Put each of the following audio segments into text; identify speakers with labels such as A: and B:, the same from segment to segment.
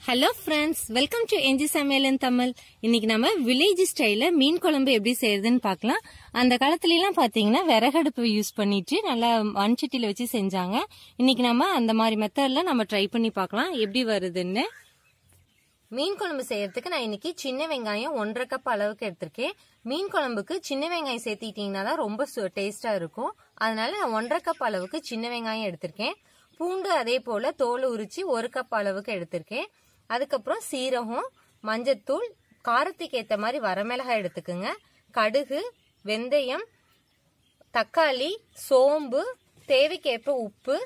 A: Hello friends welcome to என்ஜி சமையல் in Tamil இன்னைக்கு நம்ம வில்லேஜ் ஸ்டைல மீன் குழம்பு எப்படி செய்யறதுன்னு பார்க்கலாம் அந்த காலத்துல எல்லாம் பாத்தீங்கன்னா விறகடுப்பு யூஸ் பண்ணிட்டு நல்லா மண்சட்டியில வச்சு செஞ்சாங்க இன்னைக்கு நம்ம அந்த மாதிரி மெத்தட்ல நம்ம ட்ரை பண்ணி பார்க்கலாம் எப்படி வருதுன்னு மீன் குழம்பு செய்யறதுக்கு நான் இன்னைக்கு சின்ன வெங்காயம் ஒன்றரை கப் அளவுக்கு எடுத்திருக்கேன் மீன் குழம்புக்கு சின்ன வெங்காயம் சேர்த்திட்டீங்கன்னா தான் ரொம்ப டேஸ்டா இருக்கும் அதனால நான் ஒன்றரை கப் அளவுக்கு சின்ன வெங்காயம் எடுத்திருக்கேன் பூண்டு அதே போல தோல் உரிச்சு ஒரு கப் அளவுக்கு எடுத்திருக்கேன் அதுக்கப்புறம் சீரகம் மஞ்சத்தூள் காரத்துக்கு ஏற்ற மாதிரி வரமிளகாய் எடுத்துக்கோங்க கடுகு வெந்தயம் தக்காளி சோம்பு தேவைக்கேற்ப உப்பு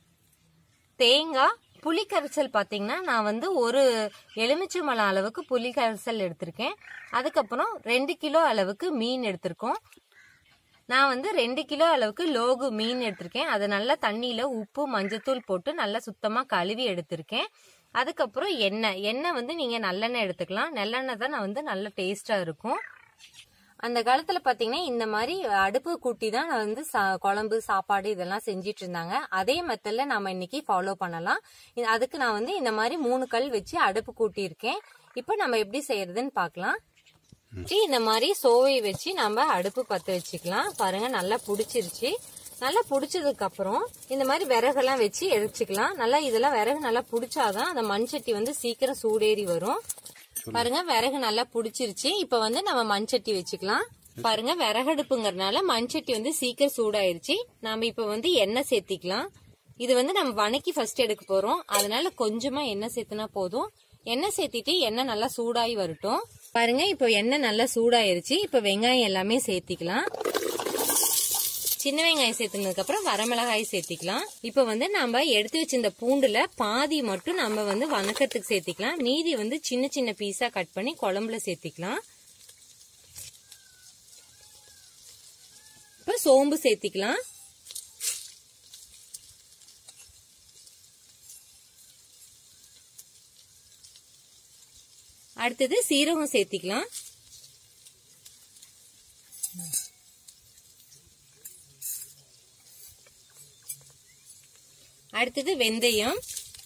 A: தேங்காய் புளி கரைசல் பார்த்தீங்கன்னா நான் வந்து ஒரு எலுமிச்சம்பழம் அளவுக்கு புளி கரைசல் எடுத்திருக்கேன் அதுக்கப்புறம் ரெண்டு கிலோ அளவுக்கு மீன் எடுத்திருக்கோம் நான் வந்து ரெண்டு கிலோ அளவுக்கு லோகு மீன் எடுத்திருக்கேன் அதை நல்லா தண்ணியில் உப்பு மஞ்சத்தூள் போட்டு நல்லா சுத்தமாக கழுவி எடுத்திருக்கேன் அதுக்கப்புறம் எண்ணெய் எண்ணெய் வந்து நீங்கள் நல்லெண்ணெய் எடுத்துக்கலாம் நல்லெண்ணெய் தான் நான் வந்து நல்ல டேஸ்ட்டாக இருக்கும் அந்த காலத்துல பாத்தீங்கன்னா இந்த மாதிரி அடுப்பு கூட்டி தான் நான் வந்து சா- குழம்பு சாப்பாடு இதெல்லாம் செஞ்சிட்டு இருந்தாங்க அதே மெத்தட்ல நாம இன்னைக்கு ஃபாலோ பண்ணலாம் இது- அதுக்கு நான் வந்து இந்த மாதிரி மூணு கல் வச்சு அடுப்பு கூட்டி இருக்கேன் இப்போ நம்ம எப்படி செய்யறதுன்னு பார்க்கலாம் வச்சு இந்த மாதிரி சோவை வச்சு நம்ம அடுப்பு பத்த வச்சுக்கலாம் பாருங்க நல்லா புடிச்சிருச்சு நல்லா புடிச்சதுக்கு அப்புறம் இந்த மாதிரி விறகெல்லாம் வச்சு எரிச்சுக்கலாம் நல்லா இதெல்லாம் விறகு நல்லா புடிச்சாதான் அந்த மண் சட்டி வந்து சீக்கிரம் சூடேறி வரும் பாருங்க விறகு நல்லா புடிச்சிருச்சு இப்ப வந்து நம்ம மண் சட்டி வச்சுக்கலாம் பாருங்க விறகடுப்புங்கறதுனால மண் சட்டி வந்து சீக்கிரம் சூடாயிருச்சு நாம இப்ப வந்து எண்ணெய் சேர்த்திக்கலாம் இது வந்து நம்ம வணக்கி ஃபர்ஸ்ட் எடுக்க போறோம் அதனால கொஞ்சமா எண்ணெய் சேர்த்துனா போதும் எண்ணெய் சேர்த்திட்டு எண்ணெய் நல்லா சூடாகி வரட்டும் பாருங்க இப்போ எண்ணெய் நல்லா சூடாயிருச்சு இப்போ வெங்காயம் எல்லாமே சேர்த்திக்கலாம் சின்ன வெங்காயம் சேர்த்துனதுக்கு அப்புறம் வரமிளகாய் சேர்த்திக்கலாம் இப்போ வந்து நம்ம எடுத்து வச்சிருந்த பூண்டுல பாதி மட்டும் நம்ம வந்து வணக்கத்துக்கு சேர்த்திக்கலாம் மீதி வந்து சின்ன சின்ன பீஸா கட் பண்ணி குழம்புல சேர்த்திக்கலாம் இப்போ சோம்பு சேர்த்திக்கலாம் அடுத்தது சீரகம் சேர்த்திக்கலாம் அடுத்தது வெந்தயம்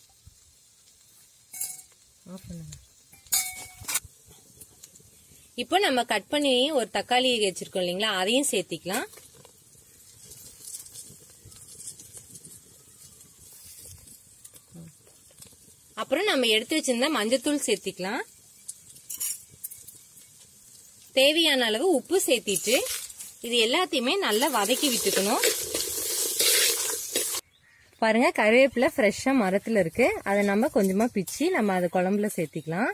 A: Off பண்ணுங்க. இப்போ நம்ம கட் பண்ணி ஒரு தக்காளி வச்சிருக்கோம் இல்லைங்களா அதையும் சேர்த்திக்கலாம் அப்புறம் நம்ம எடுத்து வச்சிருந்த மஞ்சத்தூள் சேர்த்திக்கலாம் தேவையான அளவு உப்பு சேர்த்திட்டு இது எல்லாத்தையுமே நல்லா வதக்கி விட்டுக்கணும் பாருங்க கருவேப்பிலை ஃப்ரெஷ்ஷா மரத்துல இருக்கு அதை நம்ம கொஞ்சமா பிச்சு நம்ம அதை குழம்புல சேர்த்திக்கலாம்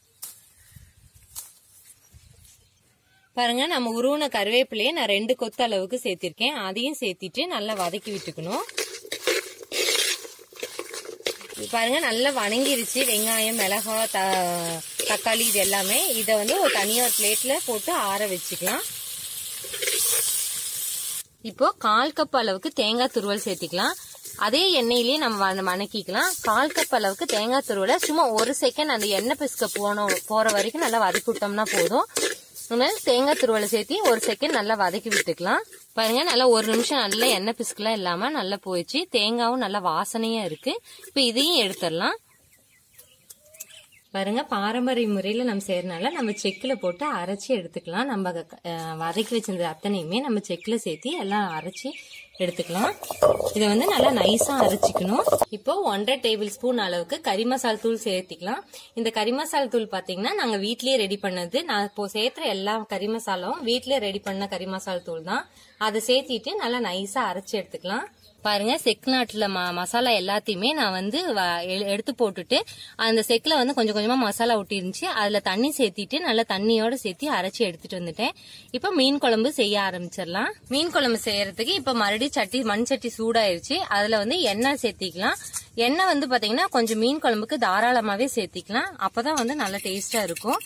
A: பாருங்க நம்ம உருவன கருவேப்பிலையை நான் ரெண்டு கொத்து அளவுக்கு சேர்த்திருக்கேன் அதையும் சேர்த்திட்டு நல்லா வதக்கி விட்டுக்கணும் இது பாருங்க நல்லா வணங்கிருச்சு வெங்காயம் மிளகாய் த தக்காளி இது எல்லாமே இதை வந்து ஒரு தனியாக ஒரு பிளேட்ல போட்டு ஆற வச்சுக்கலாம் இப்போ கால் கப் அளவுக்கு தேங்காய் துருவல் சேர்த்திக்கலாம் அதே எண்ணெயிலேயே நம்ம வ- வணக்கிக்கலாம் கால் கப் அளவுக்கு தேங்காய் துருவலை சும்மா ஒரு செகண்ட் அந்த எண்ணெய் பிசுக்க போனோம் போற வரைக்கும் நல்லா வதக்கி விட்டோம்னா போதும் அதனால தேங்காய் துருவலை சேர்த்தி ஒரு செகண்ட் நல்லா வதக்கி விட்டுக்கலாம் பாருங்க நல்லா ஒரு நிமிஷம் நல்லா எண்ணெய் பிசுக்கெல்லாம் இல்லாம நல்லா போயிடுச்சு தேங்காவும் நல்லா வாசனையா இருக்கு இப்போ இதையும் எடுத்துடலாம் பாருங்க பாரம்பரிய முறையில நம்ம செய்யறதுனால நம்ம செக்கில் போட்டு அரைச்சி எடுத்துக்கலாம் நம்ம அஹ், வதக்கி வச்சிருந்த அத்தனையுமே நம்ம செக்கில் சேர்த்து எல்லாம் அரைச்சி எடுத்துக்கலாம் இதை வந்து நல்லா நைஸா அரைச்சிக்கணும் இப்போ ஒன்றரை டேபிள் ஸ்பூன் அளவுக்கு கறி மசால் தூள் சேர்த்திக்கலாம் இந்த கறி மசால் தூள் பாத்தீங்கன்னா நாங்க வீட்லயே ரெடி பண்ணது நான் இப்போ சேர்த்துற எல்லா கறி மசாலாவும் வீட்லயே ரெடி பண்ண கறி மசால் தூள் தான் அதை சேர்த்திட்டு நல்லா நைஸா அரைச்சி எடுத்துக்கலாம் பாருங்க செக்நாட்டுல ம மசாலா எல்லாத்தையுமே நான் வந்து வ- எ- எடுத்து போட்டுட்டு அந்த செக்ல வந்து கொஞ்சம் கொஞ்சமா மசாலா ஒட்டி இருந்துச்சு அதுல தண்ணி சேர்த்திட்டு நல்லா தண்ணியோட சேர்த்து அரைச்சி எடுத்துட்டு வந்துட்டேன் இப்ப மீன் குழம்பு செய்ய ஆரம்பிச்சிடலாம் மீன் குழம்பு செய்யறதுக்கு இப்ப மறுபடியும் சட்டி மண் சட்டி சூடாயிருச்சு அதுல வந்து எண்ணெய் சேர்த்திக்கலாம் எண்ணெய் வந்து பாத்தீங்கன்னா கொஞ்சம் மீன் குழம்புக்கு தாராளமாவே சேர்த்திக்கலாம் அப்பதான் வந்து நல்லா டேஸ்டா இருக்கும்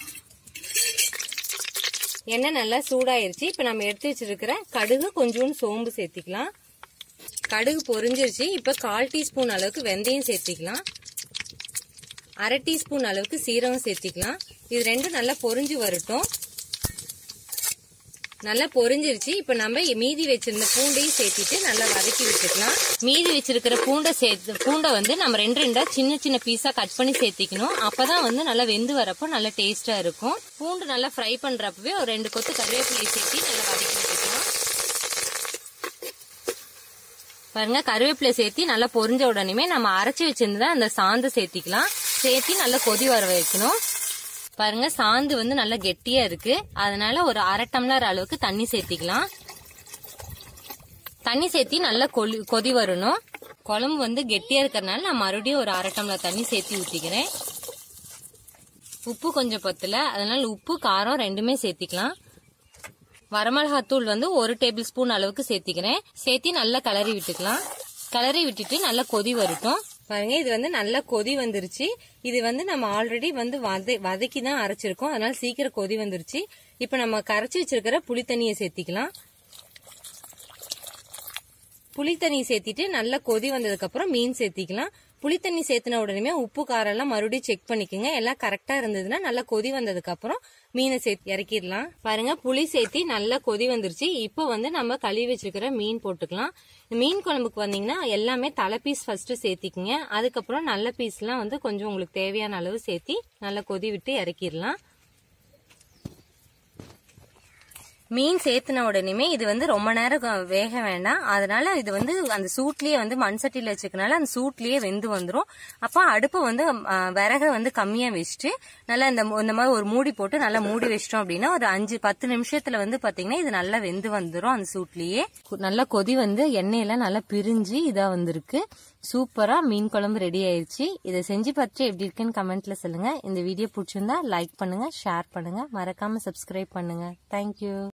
A: எண்ணெய் நல்லா சூடாயிருச்சு இப்ப நம்ம எடுத்து வச்சிருக்கிற கடுகு கொஞ்சோண்டு சோம்பு சேர்த்திக்கலாம் கடுகு பொரிஞ்சிருச்சு இப்ப கால் டீஸ்பூன் அளவுக்கு வெந்தயம் சேர்த்திக்கலாம் அரை டீஸ்பூன் அளவுக்கு சீரகம் சேர்த்திக்கலாம் இது ரெண்டும் நல்லா பொரிஞ்சு வரட்டும் நல்லா பொரிஞ்சிருச்சு இப்ப நம்ம மீதி வச்சிருந்த பூண்டையும் சேர்த்திட்டு நல்லா வதக்கி விட்டுக்கலாம் மீதி வச்சிருக்கிற பூண்டை சேர்த்து பூண்டை வந்து நம்ம ரெண்டு ரெண்டா சின்ன சின்ன பீஸா கட் பண்ணி சேர்த்திக்கணும் அப்பதான் வந்து நல்லா வெந்து வரப்போ நல்லா டேஸ்டா இருக்கும் பூண்டு நல்லா ஃப்ரை பண்றப்பவே ஒரு ரெண்டு கொத்து கருவேப்பிலையை சேர்த்து நல்லா வதக்கி விட்டுக்கலாம் பாருங்க கருவேப்பிலை சேர்த்தி நல்லா பொரிஞ்ச உடனே நம்ம அரைச்சி வச்சிருந்தா அந்த சாந்து சேர்த்திக்கலாம் சேர்த்தி நல்லா கொதி வர வைக்கணும் பாருங்க சாந்து வந்து நல்லா கெட்டியா இருக்கு அதனால ஒரு அரை டம்ளர் அளவுக்கு தண்ணி சேர்த்திக்கலாம் தண்ணி சேர்த்தி நல்லா கொலி கொதி வரணும் குழம்பு வந்து கெட்டியா இருக்கறனால நான் மறுபடியும் ஒரு அரை டம்ளர் தண்ணி சேர்த்தி ஊத்திக்கிறேன் உப்பு கொஞ்சம் பத்தல அதனால உப்பு காரம் ரெண்டுமே சேர்த்திக்கலாம் வரமிளகாத்தூள் வந்து ஒரு டேபிள் ஸ்பூன் அளவுக்கு சேர்த்திக்கிறேன் சேர்த்தி நல்லா கிளறி விட்டுக்கலாம் கிளறி விட்டுட்டு நல்லா கொதி வரட்டும் பாருங்க இது வந்து நல்லா கொதி வந்துருச்சு இது வந்து நம்ம ஆல்ரெடி வந்து வத வதக்கி தான் அரைச்சிருக்கோம் அதனால சீக்கிரம் கொதி வந்துருச்சு இப்ப நம்ம கரைச்சி வச்சிருக்கிற புளி தண்ணியை சேர்த்திக்கலாம் புளி தண்ணி சேர்த்திட்டு நல்லா கொதி வந்ததுக்கு அப்புறம் மீன் சேர்த்திக்கலாம் புளி தண்ணி சேர்த்துன உடனே உப்பு காரம் எல்லாம் மறுபடியும் செக் பண்ணிக்கோங்க எல்லாம் கரெக்டா இருந்ததுன்னா நல்லா கொதி வந்ததுக்கு அப்புறம் மீனை சேர்த்து இறக்கிடலாம் பாருங்க புளி சேர்த்தி நல்லா கொதி வந்துருச்சு இப்போ வந்து நம்ம கழுவி வச்சிருக்கிற மீன் போட்டுக்கலாம் மீன் குழம்புக்கு வந்தீங்கன்னா எல்லாமே தலை பீஸ் ஃபர்ஸ்ட் சேர்த்திக்குங்க அதுக்கப்புறம் நல்ல பீஸ்லாம் வந்து கொஞ்சம் உங்களுக்கு தேவையான அளவு சேர்த்தி நல்லா கொதி விட்டு இறக்கிடலாம் மீன் சேர்த்துன உடனே இது வந்து ரொம்ப நேரம் க- வேக வேண்டாம் அதனால இது வந்து அந்த சூட்லயே வந்து மண் சட்டியில வச்சுக்கனால அந்த சூட்லயே வெந்து வந்துரும் அப்ப அடுப்பு வந்து ஆ, விறக வந்து கம்மியா வச்சுட்டு நல்லா இந்த மு- இந்த மாதிரி ஒரு மூடி போட்டு நல்லா மூடி வச்சிட்டோம் அப்படின்னா ஒரு அஞ்சு பத்து நிமிஷத்துல வந்து பாத்தீங்கன்னா இது நல்லா வெந்து வந்துரும் அந்த சூட்லயே கு- நல்லா கொதி வந்து எண்ணெயெல்லாம் நல்லா பிரிஞ்சு இதா வந்திருக்கு சூப்பரா மீன் குழம்பு ரெடி ஆயிருச்சு இதை செஞ்சு பார்த்துட்டு எப்படி இருக்குன்னு கமெண்ட்ல சொல்லுங்க இந்த வீடியோ பிடிச்சிருந்தா லைக் பண்ணுங்க ஷேர் பண்ணுங்க மறக்காம சப்ஸ்கிரைப் பண்ணுங்க தேங்க்யூ